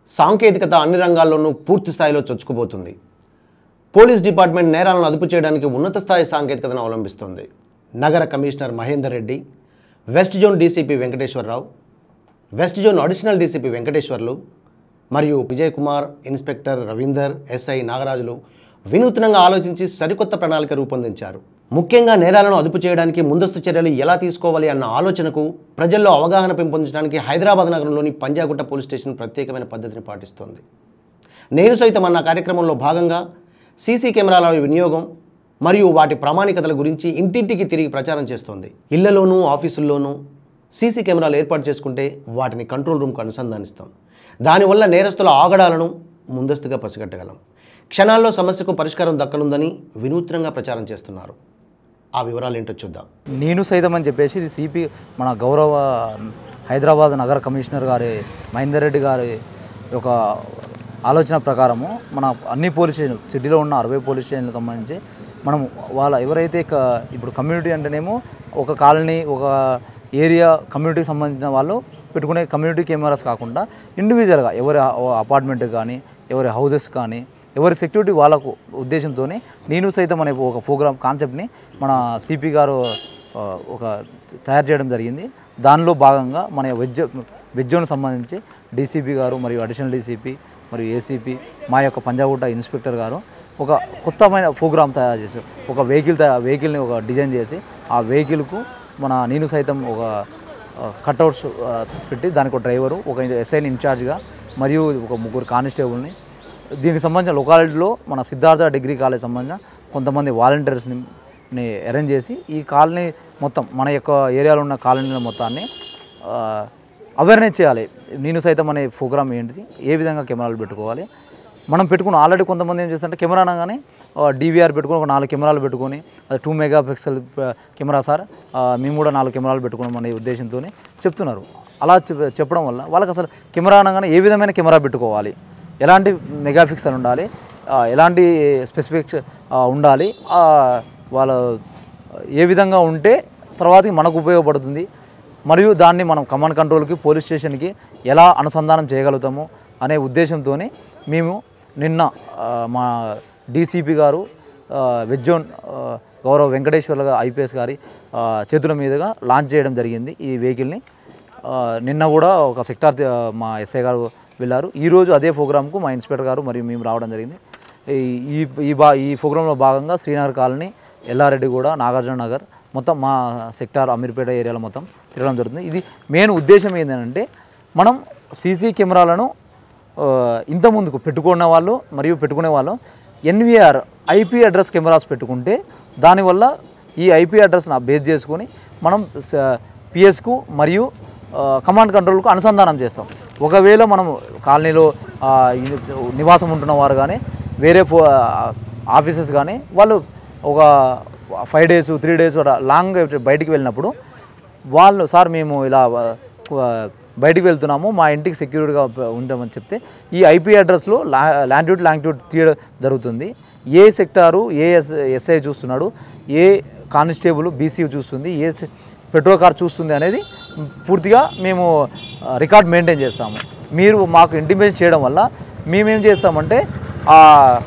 సాంకేతికత అన్ని రంగాల్లోనూ పూర్తి స్థాయిలో చొచ్చుకుపోతుంది పోలీస్ డిపార్ట్మెంట్ నేరాలను అదుపు చేయడానికి ఉన్నత స్థాయి సాంకేతికతను అవలంబిస్తోంది నగర commissioner Mahender Reddy west zone DCP Venkateswararao west zone additional DCP Venkateswarlu మరియు విజయ్ కుమార్ ఇన్స్పెక్టర్ రవీందర్ ఎస్ఐ నాగరాజులు వినూత్నంగా ఆలోచించి సరికొత్త ప్రణాళిక రూపొందించారు ముఖ్యంగా నేరాలను అదుపు చేయడానికి ముందస్తు చర్యలు ఎలా తీసుకోవాలి అన్న ఆలోచనకు ప్రజల్లో అవగాహన పెంపొందించడానికి హైదరాబాద్ నగరంలోని పంజాగుట్ట పోలీస్ స్టేషన్ ప్రత్యేకమైన పద్ధతిని పాటిస్తోంది నేను సైతం అన్న కార్యక్రమంలో భాగంగా సీసీ కెమెరాల వినియోగం మరియు వాటి ప్రామాణికతల గురించి ఇంటింటికి తిరిగి ప్రచారం చేస్తోంది ఇళ్లలోనూ ఆఫీసుల్లోనూ సీసీ కెమెరాలు ఏర్పాటు చేసుకుంటే వాటిని కంట్రోల్ రూమ్కు అనుసంధానిస్తాం దానివల్ల నేరస్తుల ఆగడాలను ముందస్తుగా పసిగట్టగలం క్షణాల్లో సమస్యకు పరిష్కారం దక్కనుందని వినూత్నంగా ప్రచారం చేస్తున్నారు ఆ వివరాలు ఏంటో చూద్దాం నేను సైతం అని చెప్పేసి ఇది సిపి మన గౌరవ హైదరాబాద్ నగర కమిషనర్ గారి మహేందర్ రెడ్డి గారి ఒక ఆలోచన ప్రకారము మన అన్ని పోలీస్ స్టేషన్ సిటీలో ఉన్న అరవై పోలీస్ స్టేషన్లకు సంబంధించి మనం వాళ్ళ ఎవరైతే క- ఇప్పుడు కమ్యూనిటీ అంటేనేమో ఒక కాలనీ ఒక ఏరియా కమ్యూనిటీకి సంబంధించిన వాళ్ళు పెట్టుకునే కమ్యూనిటీ కెమెరాస్ కాకుండా ఇండివిజువల్గా ఎవరి అపార్ట్మెంట్ కానీ ఎవరి హౌసెస్ కానీ ఎవరి సెక్యూరిటీ వాళ్ళకు ఉద్దేశంతో నేను సైతం అనే ఒక ప్రోగ్రామ్ కాన్సెప్ట్ని మన సిపి గారు ఆ, ఒక తయారు చేయడం జరిగింది దానిలో భాగంగా మన వెజ్ వెజ్ జోన్ సంబంధించి డీసీపీ గారు మరియు అడిషనల్ డీసీపీ మరియు ఏసీపీ మా యొక్క పంజాగుట్ట ఇన్స్పెక్టర్ గారు ఒక కొత్తమైన ప్రోగ్రామ్ తయారు చేశారు ఒక వెహికల్ తయా వెహికల్ని ఒక డిజైన్ చేసి ఆ వెహికల్కు మన నేను సైతం ఒక కట్అవుట్స్ పెట్టి దానికి ఒక డ్రైవరు ఒక ఎస్ఐని ఇన్ఛార్జ్గా మరియు ఒక ముగ్గురు కానిస్టేబుల్ని దీనికి సంబంధించిన లొకాలిటీలో మన సిద్ధార్థ డిగ్రీ కాలేజ్ సంబంధించిన కొంతమంది వాలంటీర్స్ని ని అరేంజ్ చేసి ఈ కాలనీ మొత్తం మన యొక్క ఏరియాలో ఉన్న కాలనీల మొత్తాన్ని అవేర్నెస్ చేయాలి నేను సైతం అనే ప్రోగ్రామ్ ఏంటిది ఏ విధంగా కెమెరాలు పెట్టుకోవాలి మనం పెట్టుకున్న ఆల్రెడీ కొంతమంది ఏం చేస్తారంటే కెమెరా అనగానే డీవీఆర్ పెట్టుకొని ఒక నాలుగు కెమెరాలు పెట్టుకొని అది two megapixel camera sir ఆ, మేము కూడా నాలుగు కెమెరాలు పెట్టుకున్నాం అనే ఉద్దేశంతో చెప్తున్నారు అలా చెప్- చెప్పడం వల్ల వాళ్ళకి అసలు కెమెరా అనగానే ఏ విధమైన కెమెరా పెట్టుకోవాలి ఎలాంటి మెగా పిక్సెల్ ఉండాలి ఆ, ఎలాంటి స్పెసిఫిక్స్ ఉండాలి ఆ, వాళ్ళ ఏ విధంగా ఉంటే తర్వాతకి మనకు ఉపయోగపడుతుంది మరియు దాన్ని మనం కమాండ్ కంట్రోల్కి పోలీస్ స్టేషన్కి ఎలా అనుసంధానం చేయగలుగుతాము అనే ఉద్దేశంతో మేము నిన్న ఆ, మా డీసీపీ గారు ఆ, వెజ్జోన్ ఆ, గౌరవ వెంకటేశ్వర్ల గా- ఐపీఎస్ గారి ఆ, చేతుల మీదుగా లాంచ్ చేయడం జరిగింది ఈ వెహికల్ని ఆ, నిన్న కూడా ఒక సెక్టార్ తి- మా ఎస్ఐ గారు వెళ్ళారు ఈరోజు అదే ప్రోగ్రామ్కు మా ఇన్స్పెక్టర్ గారు మరియు మేము రావడం జరిగింది ఈ- ఈ ఈ బా ఈ ప్రోగ్రాంలో భాగంగా శ్రీనగర్ కాలనీ ఎల్లారెడ్డి కూడా నాగార్జున నగర్ మొత్తం మా సెక్టార్ అమీర్పేట ఏరియాలో మొత్తం తిరగడం జరుగుతుంది ఇది మెయిన్ ఉద్దేశం ఏంటంటే మనం సీసీ కెమెరాలను ఆ, ఇంత ముందుకు పెట్టుకున్న వాళ్ళు మరియు పెట్టుకునే వాళ్ళు ఎన్విఆర్ ఐపీ అడ్రస్ కెమెరాస్ పెట్టుకుంటే దానివల్ల ఈ ఐపీ అడ్రస్ని బేస్ చేసుకొని మనం పిఎస్కు మరియు ఆ, కమాండ్ కంట్రోల్కు అనుసంధానం చేస్తాం ఒకవేళ మనం కాలనీలో ఆ, ఇ- నివాసం ఉంటున్న వారు కానీ వేరే ఫో ఆఫీసెస్ కానీ వాళ్ళు ఒక five days three days long బయటికి వెళ్ళినప్పుడు వాళ్ళు సార్ మేము ఇలా ఆ, బయటికి వెళ్తున్నాము మా ఇంటికి సెక్యూరిటీగా ఉంటామని చెప్తే ఈ ఐపీ అడ్రస్లో లా ల్యాండ్యూడ్ లాంగ్ట్యూడ్ తీయడం జరుగుతుంది ఏ సెక్టారు ఏ ఎస్ ఎస్ఐ చూస్తున్నాడు ఏ కానిస్టేబుల్ బీసీ చూస్తుంది ఏ సె- పెట్రోల్ కార్ చూస్తుంది అనేది పూర్తిగా మేము ఆ, రికార్డ్ మెయింటైన్ చేస్తాము మీరు మాకు ఇంటిమేషన్ చేయడం వల్ల మేమేం చేస్తామంటే ఆ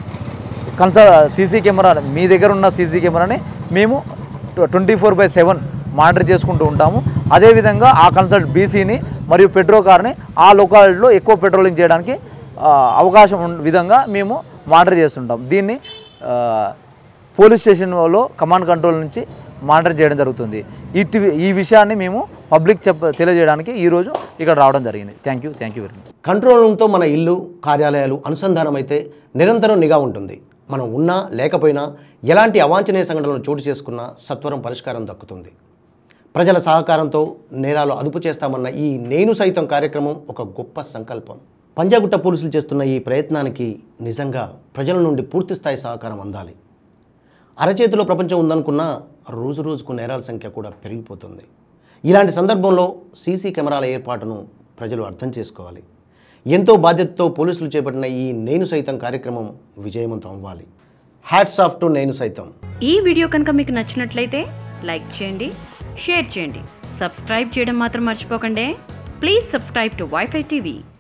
కన్సల్ సీసీ కెమెరా మీ దగ్గర ఉన్న సీసీ కెమెరాని మేము twenty four by seven monitor చేసుకుంటూ ఉంటాము అదేవిధంగా ఆ కన్సల్ట్ బీసీని మరియు పెట్రో కార్ని ఆ లొకాలిటీలో ఎక్కువ పెట్రోలింగ్ చేయడానికి ఆ, అవకాశం ఉన్న విధంగా మేము మానిటర్ చేస్తుంటాం దీన్ని ఆ, పోలీస్ స్టేషన్లో కమాండ్ కంట్రోల్ నుంచి మానిటర్ చేయడం జరుగుతుంది ఇటు ఈ విషయాన్ని మేము పబ్లిక్ చెప్ప తెలియజేయడానికి ఈరోజు ఇక్కడ రావడం జరిగింది thank you thank you very much control రూమ్తో మన ఇల్లు కార్యాలయాలు అనుసంధానమైతే నిరంతరం నిఘా ఉంటుంది మనం ఉన్నా లేకపోయినా ఎలాంటి అవాంఛనీయ సంఘటనలు చోటు చేసుకున్నా సత్వరం పరిష్కారం దక్కుతుంది ప్రజల సహకారంతో నేరాలు అదుపు చేస్తామన్న ఈ నేను సైతం కార్యక్రమం ఒక గొప్ప సంకల్పం పంజాగుట్ట పోలీసులు చేస్తున్న ఈ ప్రయత్నానికి నిజంగా ప్రజల నుండి పూర్తి స్థాయి సహకారం అందాలి అరచేతిలో ప్రపంచం ఉందనుకున్నా రోజు రోజుకు నేరాల సంఖ్య కూడా పెరిగిపోతుంది ఇలాంటి సందర్భంలో సీసీ కెమెరాల ఏర్పాటును ప్రజలు అర్థం చేసుకోవాలి ఎంతో బాధ్యతతో పోలీసులు చేపట్టిన ఈ నేను సైతం కార్యక్రమం విజయవంతం అవ్వాలి హ్యాట్స్ ఆఫ్ టు నేను సైతం ఈ వీడియో కనుక మీకు నచ్చినట్లయితే లైక్ చేయండి షేర్ చేయండి సబ్స్క్రైబ్ చేయడం మాత్రం మర్చిపోకండి please subscribe to wifi TV